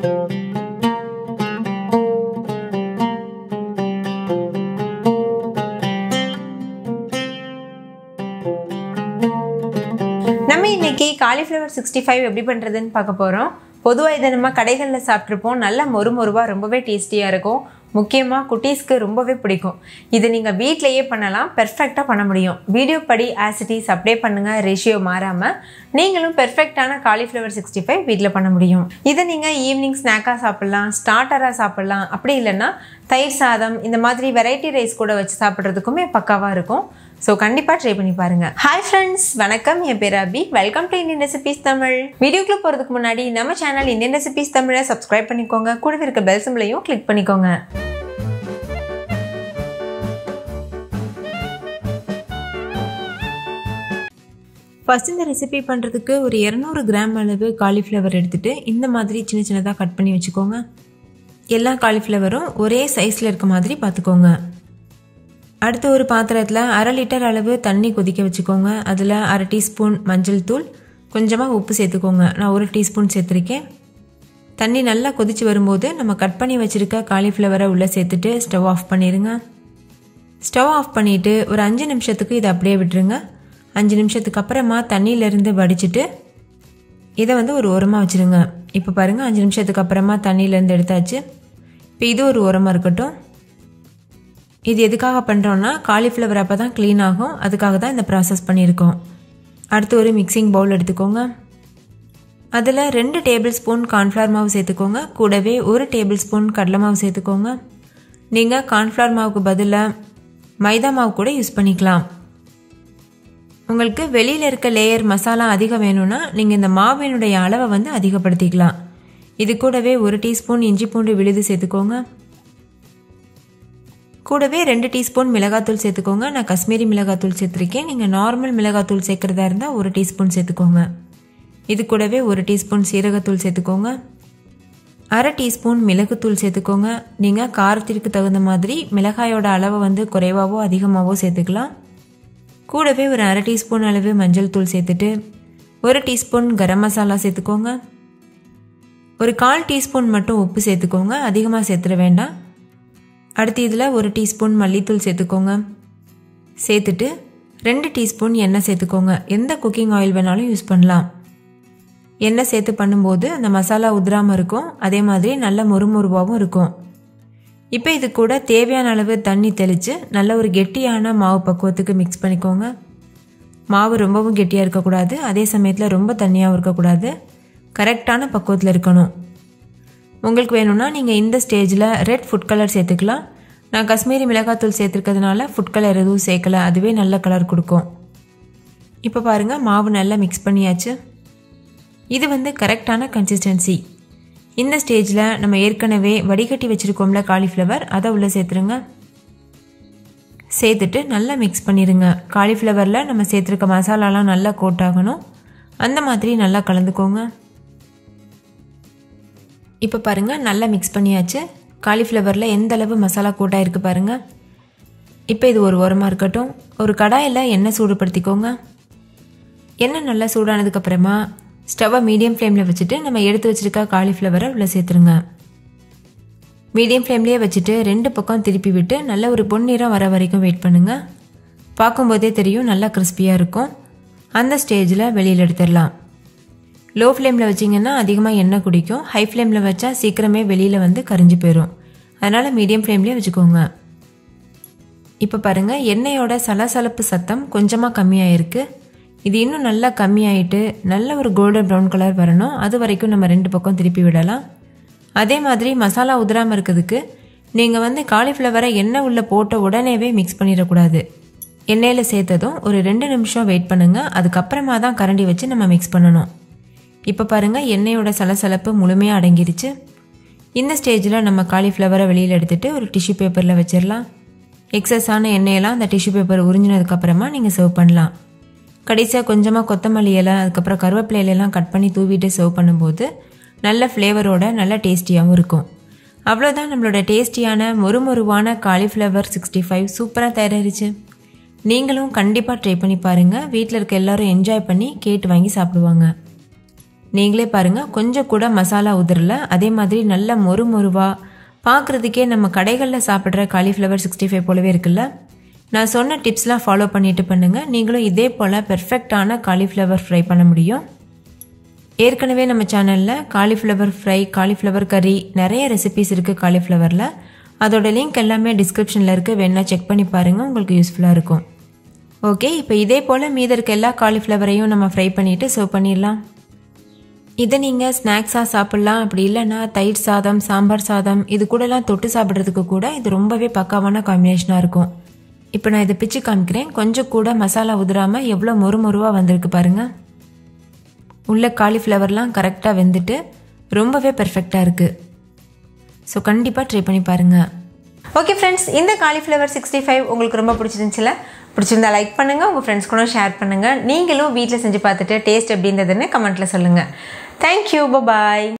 நம்ம இன்னைக்கு cauliflower sixty five எப்படி பண்ணுறதுன்னு பார்க்க போகிறோம் பொதுவாக இதை நம்ம கடைகளில் சாப்பிட்ருப்போம் நல்ல மொறு மொறுவாக ரொம்பவே டேஸ்டியாக இருக்கும் முக்கியமாக குட்டீஸ்க்கு ரொம்பவே பிடிக்கும் இது நீங்கள் வீட்டிலையே பண்ணலாம் பெர்ஃபெக்டாக பண்ண முடியும் வீடியோ படி ஆசிட்டிஸ் அப்படியே பண்ணுங்கள் ரேஷியோ மாறாமல் நீங்களும் பெர்ஃபெக்டான காலிஃப்ளவர் சிக்ஸ்டி ஃபைவ் வீட்டில் பண்ண முடியும் இதை நீங்கள் ஈவினிங் ஸ்நாக்காக சாப்பிட்லாம் ஸ்டார்டராக சாப்பிட்லாம் அப்படி இல்லைன்னா தயிர் சாதம் இந்த மாதிரி வெரைட்டி ரைஸ் கூட வச்சு சாப்பிட்றதுக்குமே பக்காவாக இருக்கும் ஸோ கண்டிப்பாக ட்ரை பண்ணி பாருங்க ஹாய் ஃப்ரெண்ட்ஸ் வணக்கம் என் பேர் Abhi welcome to Indian recipes Tamil வீடியோக்குள்ள போகிறதுக்கு முன்னாடி நம்ம சேனல் இந்தியன் ரெசிபீஸ் தமிழை சப்ஸ்கிரைப் பண்ணிக்கோங்க கூடவே இருக்க பெல் சிம்பிளையும் கிளிக் பண்ணிக்கோங்க ஃபஸ்ட் இந்த ரெசிபி பண்ணுறதுக்கு ஒரு இரநூறு கிராம் அளவு காலிஃப்ளவர் எடுத்துகிட்டு இந்த மாதிரி சின்ன சின்னதாக கட் பண்ணி வச்சுக்கோங்க எல்லா காலிஃப்ளவரும் ஒரே சைஸில் இருக்க மாதிரி பார்த்துக்கோங்க அடுத்து ஒரு பாத்திரத்தில் அரை லிட்டர் அளவு தண்ணி கொதிக்க வச்சுக்கோங்க அதில் அரை டீஸ்பூன் மஞ்சள் தூள் கொஞ்சமாக உப்பு சேர்த்துக்கோங்க நான் ஒரு டீஸ்பூன் சேர்த்துருக்கேன் தண்ணி நல்லா கொதிச்சு வரும்போது நம்ம கட் பண்ணி வச்சுருக்க காலிஃப்ளவரை உள்ளே சேர்த்துட்டு ஸ்டவ் ஆஃப் பண்ணிடுங்க ஸ்டவ் ஆஃப் பண்ணிவிட்டு ஒரு அஞ்சு நிமிஷத்துக்கு இதை அப்படியே விட்டுருங்க அஞ்சு நிமிஷத்துக்கு அப்புறமா தண்ணியிலேருந்து வடிச்சிட்டு இதை வந்து ஒரு உரமாக வச்சுருங்க இப்போ பாருங்கள் அஞ்சு நிமிஷத்துக்கு அப்புறமா தண்ணியிலேருந்து எடுத்தாச்சு இப்போ இது ஒரு உரமாக இருக்கட்டும் இது எதுக்காக பண்ணுறோன்னா காலிஃப்ளவர் அப்போ தான் க்ளீன் ஆகும் அதுக்காக தான் இந்த ப்ராசஸ் பண்ணியிருக்கோம் அடுத்து ஒரு மிக்சிங் பவுல் எடுத்துக்கோங்க அதில் ரெண்டு டேபிள் ஸ்பூன் கார்ன்ஃப்ளவர் மாவு சேர்த்துக்கோங்க கூடவே ஒரு டேபிள் ஸ்பூன் கடலை மாவு சேர்த்துக்கோங்க நீங்கள் கார்ன்ஃப்ளவர் மாவுக்கு பதிலாக மைதா மாவு கூட யூஸ் பண்ணிக்கலாம் உங்களுக்கு வெளியில் இருக்க லேயர் மசாலா அதிகம் வேணும்னா நீங்கள் இந்த மாவினுடைய அளவை வந்து அதிகப்படுத்திக்கலாம் இது கூடவே ஒரு டீஸ்பூன் இஞ்சி பூண்டு விழுது சேர்த்துக்கோங்க கூடவே ரெண்டு டீஸ்பூன் மிளகாத்தூள் சேர்த்துக்கோங்க நான் காஷ்மீரி மிளகாத்தூள் சேர்த்துருக்கேன் நீங்கள் நார்மல் மிளகாத்தூள் சேர்க்குறதா இருந்தால் ஒரு டீஸ்பூன் சேர்த்துக்கோங்க இது கூடவே ஒரு டீஸ்பூன் சீரகத்தூள் சேர்த்துக்கோங்க அரை டீஸ்பூன் மிளகுத்தூள் சேர்த்துக்கோங்க நீங்கள் காரத்திற்கு தகுந்த மாதிரி மிளகாயோட அளவை வந்து குறைவாவோ அதிகமாகவோ சேர்த்துக்கலாம் கூடவே ஒரு அரை டீஸ்பூன் அளவு மஞ்சள் தூள் சேர்த்துட்டு ஒரு டீஸ்பூன் கரம் மசாலா சேர்த்துக்கோங்க ஒரு கால் டீஸ்பூன் மட்டும் உப்பு சேர்த்துக்கோங்க அதிகமாக சேர்த்துட வேண்டாம் அடுத்து இதில் ஒரு டீஸ்பூன் மல்லித்தூள் சேர்த்துக்கோங்க சேர்த்துட்டு ரெண்டு டீஸ்பூன் எண்ணெய் சேர்த்துக்கோங்க எந்த குக்கிங் ஆயில் வேணாலும் யூஸ் பண்ணலாம் எண்ணெய் சேர்த்து பண்ணும்போது அந்த மசாலா உதிராமல் இருக்கும் அதே மாதிரி நல்ல மொறுமொறுவாகவும் இருக்கும் இப்போ இது கூட தேவையான அளவு தண்ணி தெளித்து நல்ல ஒரு கெட்டியான மாவு பக்குவத்துக்கு மிக்ஸ் பண்ணிக்கோங்க மாவு ரொம்பவும் கெட்டியாக இருக்கக்கூடாது அதே சமயத்தில் ரொம்ப தண்ணியாகவும் இருக்கக்கூடாது கரெக்டான பக்குவத்தில் இருக்கணும் உங்களுக்கு வேணும்னா நீங்கள் இந்த ஸ்டேஜில் ரெட் ஃபுட் கலர் சேர்த்துக்கலாம் நான் காஷ்மீரி மிளகாத்தூள் சேர்த்துருக்கிறதுனால ஃபுட் கலர் எதுவும் சேர்க்கல அதுவே நல்ல கலர் கொடுக்கும் இப்போ பாருங்கள் மாவு நல்லா மிக்ஸ் பண்ணியாச்சு இது வந்து கரெக்டான கன்சிஸ்டன்சி இந்த ஸ்டேஜில் நம்ம ஏற்கனவே வடிகட்டி வச்சுருக்கோம்ல காலிஃப்ளவர் அதை உள்ளே சேர்த்துருங்க சேர்த்துட்டு நல்லா மிக்ஸ் பண்ணிடுங்க காலிஃப்ளவரில் நம்ம சேர்த்துருக்க மசாலாலாம் நல்லா கோட் ஆகணும் அந்த மாதிரி நல்லா கலந்துக்கோங்க இப்போ பாருங்கள் நல்லா மிக்ஸ் பண்ணியாச்சு காலிஃப்ளவரில் எந்த அளவு மசாலா கோட்டாக இருக்குது பாருங்கள் இப்போ இது ஒரு உரமாக இருக்கட்டும் ஒரு கடாயில் எண்ணெய் சூடுபடுத்திக்கோங்க எண்ணெய் நல்லா சூடானதுக்கப்புறமா ஸ்டவ்வை மீடியம் ஃப்ளேமில் வச்சுட்டு நம்ம எடுத்து வச்சுருக்க காலிஃப்ளவரை உள்ளே சேர்த்துருங்க மீடியம் ஃப்ளேம்லேயே வச்சுட்டு ரெண்டு பக்கம் திருப்பி விட்டு நல்ல ஒரு பொன்னிறம் வர வரைக்கும் வெயிட் பண்ணுங்கள் பார்க்கும்போதே தெரியும் நல்லா கிறிஸ்பியாக இருக்கும் அந்த ஸ்டேஜில் வெளியில் எடுத்துடலாம் லோ ஃப்ளேமில் வச்சிங்கன்னா அதிகமாக எண்ணெய் குடிக்கும் ஹை ஃப்ளேமில் வச்சா சீக்கிரமே வெளியில் வந்து கரிஞ்சு போயிடும் அதனால் மீடியம் ஃப்ளேம்லேயே வச்சுக்கோங்க இப்போ பாருங்கள் எண்ணெயோட சலசலப்பு சத்தம் கொஞ்சமாக கம்மியாக இருக்குது இது இன்னும் நல்லா கம்மியாயிட்டு நல்ல ஒரு கோல்டன் ப்ரௌன் கலர் வரணும் அது வரைக்கும் நம்ம ரெண்டு பக்கம் திருப்பி விடலாம் அதே மாதிரி மசாலா உதிராமல் இருக்கிறதுக்கு நீங்கள் வந்து காலிஃப்ளவரை எண்ணெய் உள்ளே போட்ட உடனேவே மிக்ஸ் பண்ணிடக்கூடாது எண்ணெயில் சேர்த்ததும் ஒரு ரெண்டு நிமிஷம் வெயிட் பண்ணுங்கள் அதுக்கப்புறமா தான் கரண்டி வச்சு நம்ம மிக்ஸ் பண்ணணும் இப்போ பாருங்கள் எண்ணெயோட சலசலப்பு முழுமையாக அடங்கிருச்சு இந்த ஸ்டேஜில் நம்ம காலிஃப்ளவரை வெளியில் எடுத்துகிட்டு ஒரு டிஷ்யூ பேப்பரில் வச்சிடலாம் எக்ஸஸான எண்ணெயெல்லாம் அந்த டிஷ்யூ பேப்பர் உறிஞ்சினதுக்கப்புறமா நீங்கள் சர்வ் பண்ணலாம் கடைசியாக கொஞ்சமாக கொத்தமல்லி இலை அதுக்கப்புறம் கருவேப்பிலை இலையெல்லாம் கட் பண்ணி தூவிட்டு சர்வ் பண்ணும்போது நல்ல ஃப்ளேவரோட நல்ல டேஸ்டியாகவும் இருக்கும் அவ்வளோதான் நம்மளோட டேஸ்டியான மொறுமொருவான காலிஃப்ளவர் சிக்ஸ்டி ஃபைவ் சூப்பராக தயாரிச்சு நீங்களும் கண்டிப்பாக ட்ரை பண்ணி பாருங்கள் வீட்டில் இருக்க எல்லாரும் என்ஜாய் பண்ணி கேட்டு வாங்கி சாப்பிடுவாங்க நீங்களே பாருங்கள் கொஞ்சம் கூட மசாலா உதிரல அதே மாதிரி நல்ல மொறு மொறுவாக பார்க்குறதுக்கே நம்ம கடைகளில் சாப்பிட்ற காலிஃப்ளவர் சிக்ஸ்டி ஃபைவ் போலவே இருக்குல்ல நான் சொன்ன டிப்ஸ்லாம் ஃபாலோ பண்ணிட்டு பண்ணுங்கள் நீங்களும் இதே போல் பெர்ஃபெக்டான காலிஃப்ளவர் ஃப்ரை பண்ண முடியும் ஏற்கனவே நம்ம சேனலில் காலிஃப்ளவர் ஃப்ரை காலிஃப்ளவர் கறி நிறைய ரெசிபிஸ் இருக்குது காலிஃப்ளவரில் அதோட லிங்க் எல்லாமே டிஸ்கிரிப்ஷனில் இருக்குது வேணா செக் பண்ணி பாருங்கள் உங்களுக்கு யூஸ்ஃபுல்லாக இருக்கும் ஓகே இப்போ இதே போல் மீத இருக்க எல்லா காலிஃப்ளவரையும் நம்ம ஃப்ரை பண்ணிவிட்டு சர்வ் பண்ணிடலாம் இதை நீங்கள் ஸ்நாக்ஸாக சாப்பிட்லாம் அப்படி இல்லைன்னா தயிர் சாதம் சாம்பார் சாதம் இது கூடலாம் தொட்டு சாப்பிட்றதுக்கு கூட இது ரொம்பவே பக்காவான காம்பினேஷனாக இருக்கும் இப்போ நான் இதை பிச்சு காமிக்கிறேன் கொஞ்சம் கூட மசாலா உதிராமல் எவ்வளோ மொறு மொறுவாக வந்திருக்கு பாருங்கள் உள்ள காலிஃப்ளவர்லாம் கரெக்டாக வெந்துட்டு ரொம்பவே பெர்ஃபெக்டாக இருக்குது ஸோ கண்டிப்பாக ட்ரை பண்ணி பாருங்கள் ஓகே ஃப்ரெண்ட்ஸ் இந்த காலிஃப்ளவர் சிக்ஸ்டி ஃபைவ் உங்களுக்கு ரொம்ப பிடிச்சிருந்துச்சுல பிடிச்சிருந்தா லைக் பண்ணுங்கள் உங்கள் ஃப்ரெண்ட்ஸ் கூட ஷேர் பண்ணுங்கள் நீங்களும் வீட்டில் செஞ்சு பார்த்துட்டு டேஸ்ட் எப்படி இருந்ததுன்னு கமெண்ட்டில் சொல்லுங்கள் தேங்க்யூ பாய்